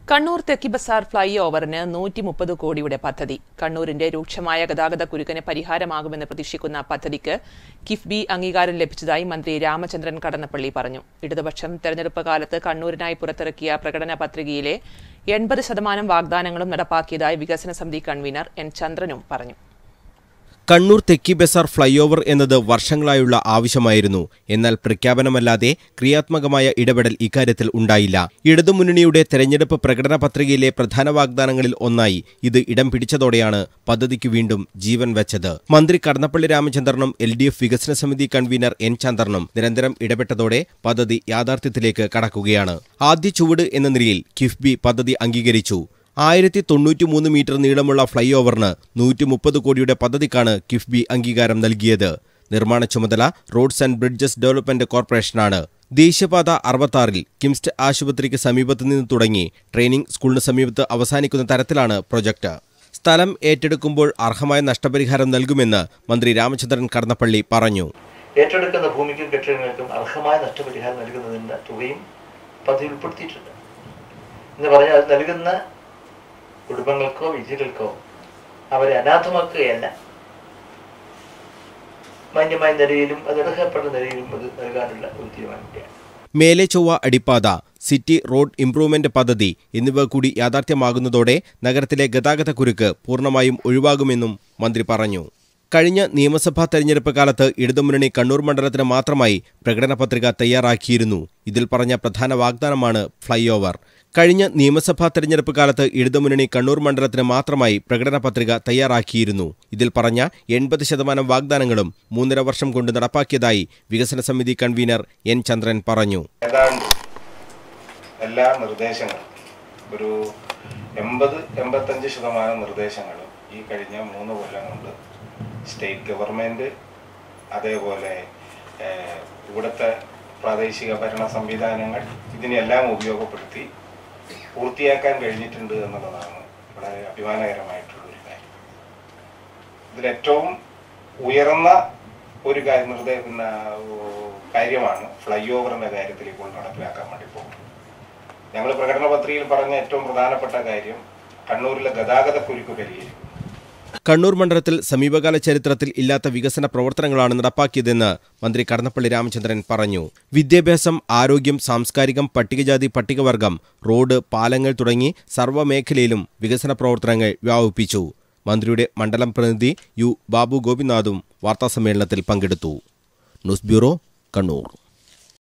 കണ്ണൂർ തെക്കി ബസാർ ഫ്ലൈ ഓവറിന് നൂറ്റി മുപ്പത് കോടിയുടെ പദ്ധതി കണ്ണൂരിന്റെ രൂക്ഷമായ ഗതാഗത കുരുക്കിന് പരിഹാരമാകുമെന്ന് പ്രതീക്ഷിക്കുന്ന പദ്ധതിക്ക് കിഫ്ബി അംഗീകാരം ലഭിച്ചതായി മന്ത്രി രാമചന്ദ്രൻ കടന്നപ്പള്ളി പറഞ്ഞു ഇടതുപക്ഷം തെരഞ്ഞെടുപ്പ് കാലത്ത് കണ്ണൂരിനായി പുറത്തിറക്കിയ പ്രകടന പത്രികയിലെ എൺപത് ശതമാനം വാഗ്ദാനങ്ങളും നടപ്പാക്കിയതായി വികസന സമിതി കൺവീനർ എൻ ചന്ദ്രനും പറഞ്ഞു കണ്ണൂർ തെക്കി ബസാർ ഫ്ലൈ ഓവർ എന്നത് വർഷങ്ങളായുള്ള ആവശ്യമായിരുന്നു എന്നാൽ പ്രഖ്യാപനമല്ലാതെ ക്രിയാത്മകമായ ഇടപെടൽ ഇക്കാര്യത്തിൽ ഉണ്ടായില്ല ഇടതുമുന്നണിയുടെ തെരഞ്ഞെടുപ്പ് പ്രകടന പത്രികയിലെ പ്രധാന വാഗ്ദാനങ്ങളിൽ ഒന്നായി ഇത് ഇടം പിടിച്ചതോടെയാണ് പദ്ധതിക്ക് വീണ്ടും ജീവൻ വെച്ചത് മന്ത്രി കടന്നപ്പള്ളി രാമചന്ദ്രനും എൽ ഡി എഫ് വികസന സമിതി കൺവീനർ എൻ ചന്ദ്രനും നിരന്തരം ഇടപെട്ടതോടെ പദ്ധതി യാഥാർത്ഥ്യത്തിലേക്ക് കടക്കുകയാണ് ആദ്യ ചുവട് എന്ന നിലയിൽ കിഫ്ബി പദ്ധതി അംഗീകരിച്ചു ആയിരത്തി തൊണ്ണൂറ്റിമൂന്ന് മീറ്റർ നീളമുള്ള ഫ്ലൈ ഓവറിന് നൂറ്റി മുപ്പത് കോടിയുടെ പദ്ധതിക്കാണ് കിഫ്ബി അംഗീകാരം നൽകിയത് നിർമ്മാണ ചുമതല റോഡ്സ് ആൻഡ് ബ്രിഡ്ജസ് ഡെവലപ്മെന്റ് കോർപ്പറേഷനാണ് ദേശീയപാത അറുപത്താറിൽ കിംസ്റ്റ് ആശുപത്രിക്ക് സമീപത്ത് നിന്ന് തുടങ്ങി ട്രെയിനിംഗ് സ്കൂളിന് സമീപത്ത് അവസാനിക്കുന്ന തരത്തിലാണ് പ്രൊജക്ട് സ്ഥലം ഏറ്റെടുക്കുമ്പോൾ അർഹമായ നഷ്ടപരിഹാരം നൽകുമെന്ന് മന്ത്രി രാമചന്ദ്രൻ കടന്നപ്പള്ളി പറഞ്ഞു ഏറ്റെടുക്കുന്ന ഭൂമിക്കും കെട്ടിടങ്ങൾക്കും അർഹമായ നഷ്ടപരിഹാരം നൽകുന്നതിൻ്റെ തുകയും പദ്ധതി ഉൾപ്പെടുത്തിയിട്ടുണ്ട് എന്ന് പറഞ്ഞാൽ അത് നൽകുന്ന കുടുംബങ്ങൾക്കോ വിജയികൾക്കോ അവരെ അനാഥമാക്കുകയല്ല മാന്യമായ നിലയിലും അത് അർഹപ്പെടുന്ന നിലയിലും അത് നൽകാനുള്ള ഒരു തീരുമാനത്തെയാണ് മേലെ ചൊവ്വ അടിപ്പാത സിറ്റി റോഡ് ഇംപ്രൂവ്മെന്റ് പദ്ധതി എന്നിവ കൂടി യാഥാർത്ഥ്യമാകുന്നതോടെ നഗരത്തിലെ ഗതാഗത കുരുക്ക് പൂർണ്ണമായും ഒഴിവാകുമെന്നും മന്ത്രി പറഞ്ഞു കഴിഞ്ഞ നിയമസഭാ തെരഞ്ഞെടുപ്പ് കാലത്ത് ഇടതുമുന്നണി കണ്ണൂർ മണ്ഡലത്തിന് മാത്രമായി പ്രകടന പത്രിക തയ്യാറാക്കിയിരുന്നു ഇതിൽ പറഞ്ഞ പ്രധാന വാഗ്ദാനമാണ് ഫ്ലൈ ഓവർ കഴിഞ്ഞ നിയമസഭാ തെരഞ്ഞെടുപ്പ് കാലത്ത് ഇടതുമുന്നണി കണ്ണൂർ മണ്ഡലത്തിന് മാത്രമായി പ്രകടന പത്രിക തയ്യാറാക്കിയിരുന്നു ഇതിൽ പറഞ്ഞ എൺപത് ശതമാനം വാഗ്ദാനങ്ങളും മൂന്നര വർഷം കൊണ്ട് നടപ്പാക്കിയതായി വികസന സമിതി കൺവീനർ എൻ ചന്ദ്രൻ പറഞ്ഞു ഏതാണ്ട് എല്ലാ നിർദ്ദേശങ്ങളും ഒരു എൺപത് എൺപത്തഞ്ച് ശതമാനം നിർദ്ദേശങ്ങളും ഈ കഴിഞ്ഞ മൂന്ന് കൊല്ലം കൊണ്ട് സ്റ്റേറ്റ് ഗവൺമെൻറ് അതേപോലെ ഏഹ്, ഇവിടുത്തെ പ്രാദേശിക ഭരണ സംവിധാനങ്ങൾ ഇതിനെല്ലാം ഉപയോഗപ്പെടുത്തി പൂർത്തിയാക്കാൻ കഴിഞ്ഞിട്ടുണ്ട് എന്നുള്ളതാണ് വളരെ അഭിമാനകരമായിട്ടുള്ള ഒരു കാര്യം ഇതിലേറ്റവും ഉയർന്ന ഒരു കാര്യം നിർദ്ദേ പിന്നെ, ഓ, കാര്യമാണ് ഫ്ലൈ ഓവറിന്റെ കാര്യത്തിൽ ഇപ്പോൾ നടപ്പിലാക്കാൻ വേണ്ടി പോകുന്നത് ഞങ്ങൾ പ്രകടന പത്രികയിൽ പറഞ്ഞ ഏറ്റവും പ്രധാനപ്പെട്ട കാര്യം കണ്ണൂരിലെ ഗതാഗത കുരുക്ക് പരിഹരിക്കും കണ്ണൂർ മണ്ഡലത്തിൽ സമീപകാല ചരിത്രത്തിൽ ഇല്ലാത്ത വികസന പ്രവർത്തനങ്ങളാണ് നടപ്പാക്കിയതെന്ന് മന്ത്രി കടന്നപ്പള്ളി രാമചന്ദ്രൻ പറഞ്ഞു വിദ്യാഭ്യാസം ആരോഗ്യം സാംസ്കാരികം പട്ടികജാതി പട്ടികവർഗം റോഡ് പാലങ്ങൾ തുടങ്ങി സർവ്വമേഖലയിലും വികസന പ്രവർത്തനങ്ങൾ വ്യാപിപ്പിച്ചു മന്ത്രിയുടെ മണ്ഡലം പ്രതിനിധി യു ബാബു ഗോപിനാഥും വാർത്താസമ്മേളനത്തിൽ പങ്കെടുത്തു ന്യൂസ് ബ്യൂറോ കണ്ണൂർ